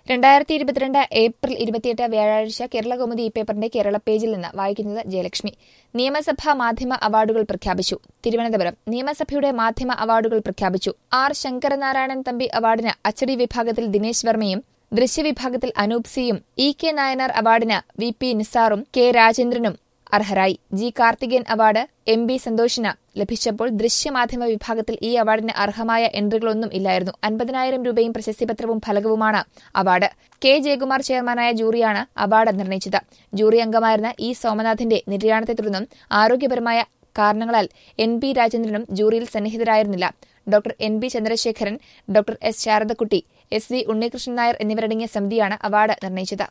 രണ്ടായിരത്തി ഇരുപത്തിരണ്ട് ഏപ്രിൽ ഇരുപത്തിയെട്ട് വ്യാഴാഴ്ച കേരളകൗമുദി ഈ പേപ്പറിന്റെ കേരള പേജിൽ നിന്ന് വായിക്കുന്നത് ജയലക്ഷ്മി നിയമസഭാ മാധ്യമ അവാർഡുകൾ പ്രഖ്യാപിച്ചു തിരുവനന്തപുരം നിയമസഭയുടെ മാധ്യമ അവാർഡുകൾ പ്രഖ്യാപിച്ചു ആർ ശങ്കരനാരായണൻ തമ്പി അവാർഡിന് അച്ചടി വിഭാഗത്തിൽ ദിനേശ് വർമ്മയും ദൃശ്യവിഭാഗത്തിൽ അനൂപ് സിയും ഇ കെ നായനാർ അവാർഡിന് വി പി നിസാറും കെ രാജേന്ദ്രനും അർഹരായി G Karthikeyan award M B സന്തോഷിന് ലഭിച്ചപ്പോൾ ദൃശ്യമാധ്യമ വിഭാഗത്തിൽ ഈ അവാർഡിന് അർഹമായ എൻട്രികളൊന്നും ഇല്ലായിരുന്നു അൻപതിനായിരം രൂപയും പ്രശസ്തിപത്രവും ഫലകവുമാണ് അവാർഡ് കെ ജയകുമാർ ചെയർമാനായ ജൂറിയാണ് അവാർഡ് നിർണയിച്ചത് ജൂറി അംഗമായിരുന്ന ഇ സോമനാഥിന്റെ നിര്യാണത്തെ തുടർന്നും ആരോഗ്യപരമായ കാരണങ്ങളാൽ എൻ ബി രാജേന്ദ്രനും ജൂറിയിൽ സന്നിഹിതരായിരുന്നില്ല doctor N B Chandrasekharan doctor S Sharadakutty S V Unnikrishnan Nair എന്നിവരടങ്ങിയ സമിതിയാണ് അവാർഡ് നിർണയിച്ചത്